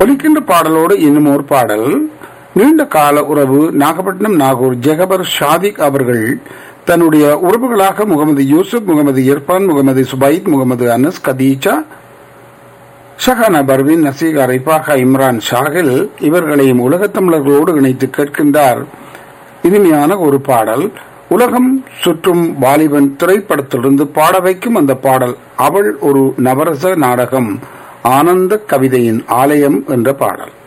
ஒலிக்கின்ற பாடலோடு இன்னும் ஒரு பாடல் நீண்ட கால உறவு நாகப்பட்டினம் நாகூர் ஜெகபர் ஷாதிக் அவர்கள் தன்னுடைய உறவுகளாக முகமது யூசுப் முகமது இர்பான் முகமது சுபைத் முகமது அனஸ் கதீஜா ஷஹானா பர்வின் நசீகா ரிபாகா இம்ரான் ஷாகில் இவர்களையும் உலகத் தமிழர்களோடு இணைத்து கேட்கின்றார் இனிமையான ஒரு பாடல் உலகம் சுற்றும் வாலிபன் திரைப்படத்திலிருந்து பாட வைக்கும் அந்த பாடல் அவள் ஒரு நவரச நாடகம் ஆனந்த கவிதையின் ஆலயம் என்ற பாடல்